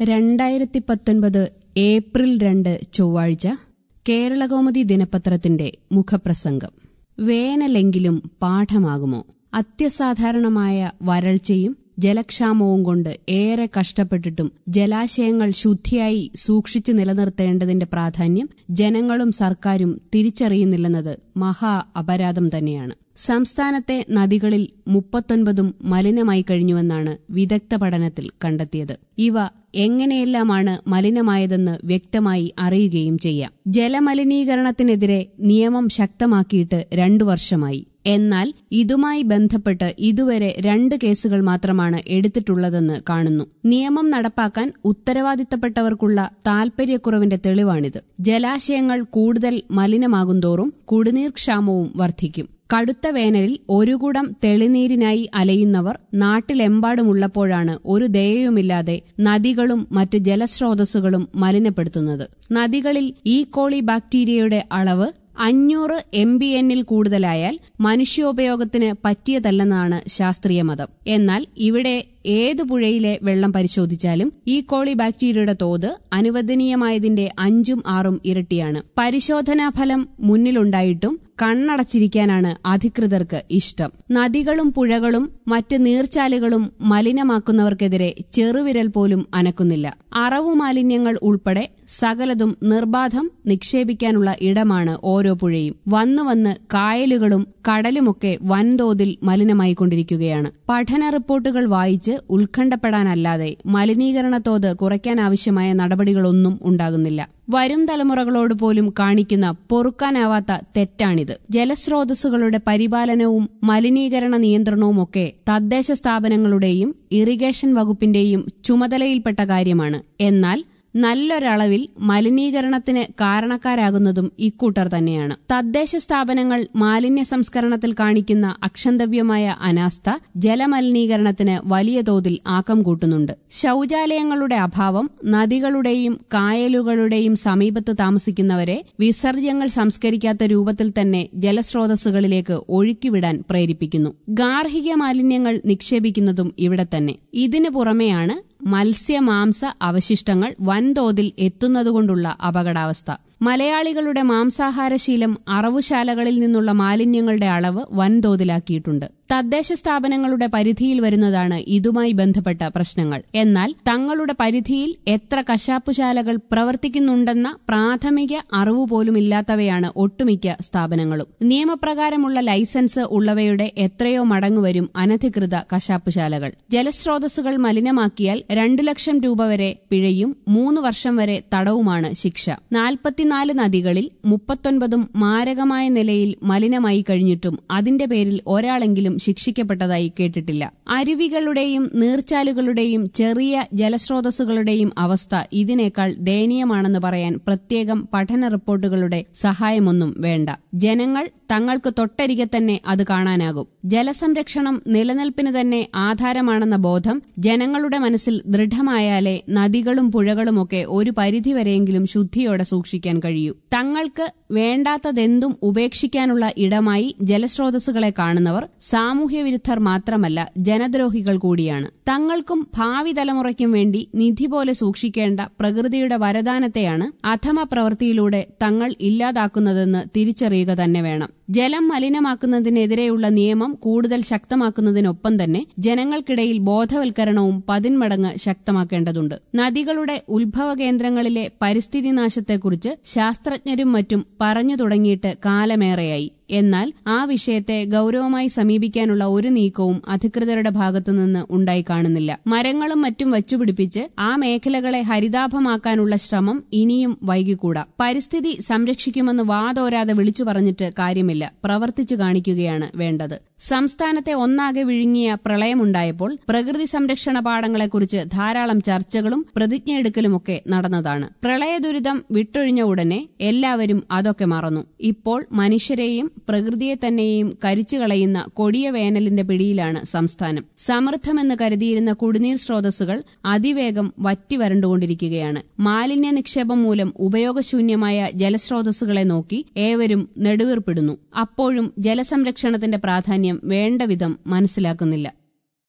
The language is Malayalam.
രണ്ടായിരത്തി പത്തൊൻപത് ഏപ്രിൽ രണ്ട് ചൊവ്വാഴ്ച കേരളകൗമുദി ദിനപത്രത്തിന്റെ മുഖപ്രസംഗം വേനലെങ്കിലും പാഠമാകുമോ അത്യസാധാരണമായ വരൾച്ചയും ജലക്ഷാമവും കൊണ്ട് ഏറെ കഷ്ടപ്പെട്ടിട്ടും ജലാശയങ്ങൾ ശുദ്ധിയായി സൂക്ഷിച്ചു നിലനിർത്തേണ്ടതിന്റെ പ്രാധാന്യം ജനങ്ങളും സർക്കാരും തിരിച്ചറിയുന്നില്ലെന്നത് മഹാ അപരാധം തന്നെയാണ് സംസ്ഥാനത്തെ നദികളിൽ മുപ്പത്തൊൻപതും മലിനമായി കഴിഞ്ഞുവെന്നാണ് വിദഗ്ധ പഠനത്തിൽ കണ്ടെത്തിയത് ഇവ എങ്ങനെയെല്ലാമാണ് മലിനമായതെന്ന് വ്യക്തമായി അറിയുകയും ചെയ്യാം ജലമലിനീകരണത്തിനെതിരെ നിയമം ശക്തമാക്കിയിട്ട് രണ്ടു വർഷമായി എന്നാൽ ഇതുമായി ബന്ധപ്പെട്ട് ഇതുവരെ രണ്ട് കേസുകൾ മാത്രമാണ് എടുത്തിട്ടുള്ളതെന്ന് കാണുന്നു നിയമം നടപ്പാക്കാൻ ഉത്തരവാദിത്തപ്പെട്ടവർക്കുള്ള താൽപര്യക്കുറവിന്റെ തെളിവാണിത് ജലാശയങ്ങൾ കൂടുതൽ മലിനമാകുന്തോറും കുടിനീർ ക്ഷാമവും വർദ്ധിക്കും കടുത്ത വേനലിൽ ഒരു കുടം തെളിനീരിനായി അലയുന്നവർ നാട്ടിലെമ്പാടുമുള്ളപ്പോഴാണ് ഒരു ദയയുമില്ലാതെ നദികളും മറ്റ് ജലസ്രോതസ്സുകളും മലിനപ്പെടുത്തുന്നത് നദികളിൽ ഈ കോളി ബാക്ടീരിയയുടെ അളവ് അഞ്ഞൂറ് എം ബി എന്നിൽ കൂടുതലായാൽ മനുഷ്യോപയോഗത്തിന് പറ്റിയതല്ലെന്നാണ് ശാസ്ത്രീയ മതം എന്നാൽ ഇവിടെ ഏതു പുഴയിലെ വെള്ളം പരിശോധിച്ചാലും ഈ കോളി ബാക്ടീരിയയുടെ തോത് അനുവദനീയമായതിന്റെ അഞ്ചും ആറും ഇരട്ടിയാണ് പരിശോധനാ ഫലം മുന്നിലുണ്ടായിട്ടും കണ്ണടച്ചിരിക്കാനാണ് അധികൃതർക്ക് ഇഷ്ടം നദികളും പുഴകളും മറ്റ് നീർച്ചാലുകളും മലിനമാക്കുന്നവർക്കെതിരെ ചെറുവിരൽ പോലും അനക്കുന്നില്ല അറവു മാലിന്യങ്ങൾ ഉൾപ്പെടെ സകലതും നിർബാധം നിക്ഷേപിക്കാനുള്ള ഇടമാണ് ഓരോ പുഴയും വന്നു വന്ന് കായലുകളും കടലുമൊക്കെ വൻതോതിൽ മലിനമായിക്കൊണ്ടിരിക്കുകയാണ് പഠന റിപ്പോർട്ടുകൾ വായിച്ച് ഉത്കണ്ഠപ്പെടാനല്ലാതെ മലിനീകരണ തോത് കുറയ്ക്കാനാവശ്യമായ നടപടികളൊന്നും ഉണ്ടാകുന്നില്ല വരും തലമുറകളോട് പോലും കാണിക്കുന്ന പൊറുക്കാനാവാത്ത തെറ്റാണിത് ജലസ്രോതസ്സുകളുടെ പരിപാലനവും മലിനീകരണ നിയന്ത്രണവുമൊക്കെ തദ്ദേശ സ്ഥാപനങ്ങളുടെയും ഇറിഗേഷൻ വകുപ്പിന്റെയും ചുമതലയിൽപ്പെട്ട കാര്യമാണ് എന്നാൽ നല്ലൊരളവിൽ മലിനീകരണത്തിന് കാരണക്കാരാകുന്നതും ഇക്കൂട്ടർ തന്നെയാണ് തദ്ദേശ സ്ഥാപനങ്ങൾ മാലിന്യ സംസ്കരണത്തിൽ കാണിക്കുന്ന അക്ഷന്തവ്യമായ അനാസ്ഥ ജലമലിനീകരണത്തിന് വലിയ തോതിൽ ആക്കം കൂട്ടുന്നുണ്ട് ശൌചാലയങ്ങളുടെ അഭാവം നദികളുടെയും കായലുകളുടെയും സമീപത്ത് താമസിക്കുന്നവരെ വിസർജ്യങ്ങൾ സംസ്കരിക്കാത്ത രൂപത്തിൽ തന്നെ ജലസ്രോതസ്സുകളിലേക്ക് ഒഴുക്കിവിടാൻ പ്രേരിപ്പിക്കുന്നു ഗാർഹിക മാലിന്യങ്ങൾ നിക്ഷേപിക്കുന്നതും ഇവിടെ തന്നെ ഇതിനു പുറമെയാണ് മത്സ്യമാംസ അവശിഷ്ടങ്ങൾ വൻതോതിൽ എത്തുന്നതുകൊണ്ടുള്ള അപകടാവസ്ഥ മലയാളികളുടെ മാംസാഹാരശീലം അറവുശാലകളിൽ നിന്നുള്ള മാലിന്യങ്ങളുടെ അളവ് വൻതോതിലാക്കിയിട്ടുണ്ട് തദ്ദേശ സ്ഥാപനങ്ങളുടെ പരിധിയിൽ വരുന്നതാണ് ഇതുമായി ബന്ധപ്പെട്ട പ്രശ്നങ്ങൾ എന്നാൽ തങ്ങളുടെ പരിധിയിൽ എത്ര കശാപ്പുശാലകൾ പ്രവർത്തിക്കുന്നുണ്ടെന്ന പ്രാഥമിക അറിവ് പോലുമില്ലാത്തവയാണ് ഒട്ടുമിക്ക സ്ഥാപനങ്ങളും നിയമപ്രകാരമുള്ള ലൈസൻസ് ഉള്ളവയുടെ എത്രയോ മടങ്ങ് വരും അനധികൃത കശാപ്പുശാലകൾ ജലസ്രോതസ്സുകൾ മലിനമാക്കിയാൽ രണ്ടു ലക്ഷം രൂപ വരെ പിഴയും മൂന്ന് വർഷം വരെ തടവുമാണ് ശിക്ഷ നാൽപ്പത്തിനാല് നദികളിൽ മുപ്പത്തൊൻപതും മാരകമായ നിലയിൽ മലിനമായി കഴിഞ്ഞിട്ടും അതിന്റെ പേരിൽ ഒരാളെങ്കിലും ശിക്ഷിക്കപ്പെട്ടതായി കേട്ടിട്ടില്ല അരുവികളുടെയും നീർച്ചാലുകളുടെയും ചെറിയ ജലസ്രോതസ്സുകളുടെയും അവസ്ഥ ഇതിനേക്കാൾ ദയനീയമാണെന്ന് പറയാൻ പ്രത്യേകം പഠന റിപ്പോർട്ടുകളുടെ സഹായമൊന്നും വേണ്ട ജനങ്ങൾ തങ്ങൾക്ക് തൊട്ടരികെ തന്നെ അത് കാണാനാകും ജലസംരക്ഷണം നിലനിൽപ്പിന് തന്നെ ആധാരമാണെന്ന ബോധം ജനങ്ങളുടെ മനസ്സിൽ ദൃഢമായാലേ നദികളും പുഴകളുമൊക്കെ ഒരു പരിധിവരെയെങ്കിലും ശുദ്ധിയോടെ സൂക്ഷിക്കാൻ കഴിയൂ തങ്ങൾക്ക് വേണ്ടാത്തതെന്തും ഉപേക്ഷിക്കാനുള്ള ഇടമായി ജലസ്രോതസ്സുകളെ കാണുന്നവർ സാമൂഹ്യവിരുദ്ധർ മാത്രമല്ല ജനദ്രോഹികൾ കൂടിയാണ് തങ്ങൾക്കും ഭാവി തലമുറയ്ക്കും വേണ്ടി നിധി പോലെ സൂക്ഷിക്കേണ്ട പ്രകൃതിയുടെ വരദാനത്തെയാണ് അധമ പ്രവൃത്തിയിലൂടെ തങ്ങൾ ഇല്ലാതാക്കുന്നതെന്ന് തിരിച്ചറിയുക തന്നെ വേണം ജലം മലിനമാക്കുന്നതിനെതിരെയുള്ള നിയമം കൂടുതൽ ശക്തമാക്കുന്നതിനൊപ്പം തന്നെ ജനങ്ങൾക്കിടയിൽ ബോധവൽക്കരണവും പതിന്മടങ്ങ് ശക്തമാക്കേണ്ടതുണ്ട് നദികളുടെ ഉത്ഭവ കേന്ദ്രങ്ങളിലെ പരിസ്ഥിതി നാശത്തെക്കുറിച്ച് ശാസ്ത്രജ്ഞരും മറ്റും പറഞ്ഞു തുടങ്ങിയിട്ട് കാലമേറെയായി എന്നാൽ ആ വിഷയത്തെ ഗൌരവമായി സമീപിക്കാനുള്ള ഒരു നീക്കവും അധികൃതരുടെ ഭാഗത്തുനിന്ന് ഉണ്ടായി കാണുന്നില്ല മരങ്ങളും മറ്റും വച്ചുപിടിപ്പിച്ച് ആ മേഖലകളെ ഹരിതാഭമാക്കാനുള്ള ശ്രമം ഇനിയും വൈകിക്കൂടാ പരിസ്ഥിതി സംരക്ഷിക്കുമെന്ന് വാതോരാതെ വിളിച്ചു പറഞ്ഞിട്ട് കാര്യമില്ല പ്രവർത്തിച്ചു കാണിക്കുകയാണ് വേണ്ടത് സംസ്ഥാനത്തെ ഒന്നാകെ വിഴുങ്ങിയ പ്രളയമുണ്ടായപ്പോൾ പ്രകൃതി സംരക്ഷണ പാഠങ്ങളെക്കുറിച്ച് ധാരാളം ചർച്ചകളും പ്രതിജ്ഞയെടുക്കലുമൊക്കെ നടന്നതാണ് പ്രളയ ദുരിതം വിട്ടൊഴിഞ്ഞ ഉടനെ എല്ലാവരും അതൊക്കെ മറന്നു ഇപ്പോൾ മനുഷ്യരെയും പ്രകൃതിയെ തന്നെയും കരിച്ചു കളയുന്ന കൊടിയ വേനലിന്റെ പിടിയിലാണ് സംസ്ഥാനം സമൃദ്ധമെന്ന് കരുതിയിരുന്ന കുടിനീർ സ്രോതസ്സുകൾ അതിവേഗം വറ്റി വരണ്ടുകൊണ്ടിരിക്കുകയാണ് മാലിന്യ നിക്ഷേപം മൂലം ഉപയോഗശൂന്യമായ ജലസ്രോതസ്സുകളെ നോക്കി ഏവരും നെടുവീർപ്പിടുന്നു അപ്പോഴും ജലസംരക്ഷണത്തിന്റെ പ്രാധാന്യം വേണ്ടവിധം മനസ്സിലാക്കുന്നില്ല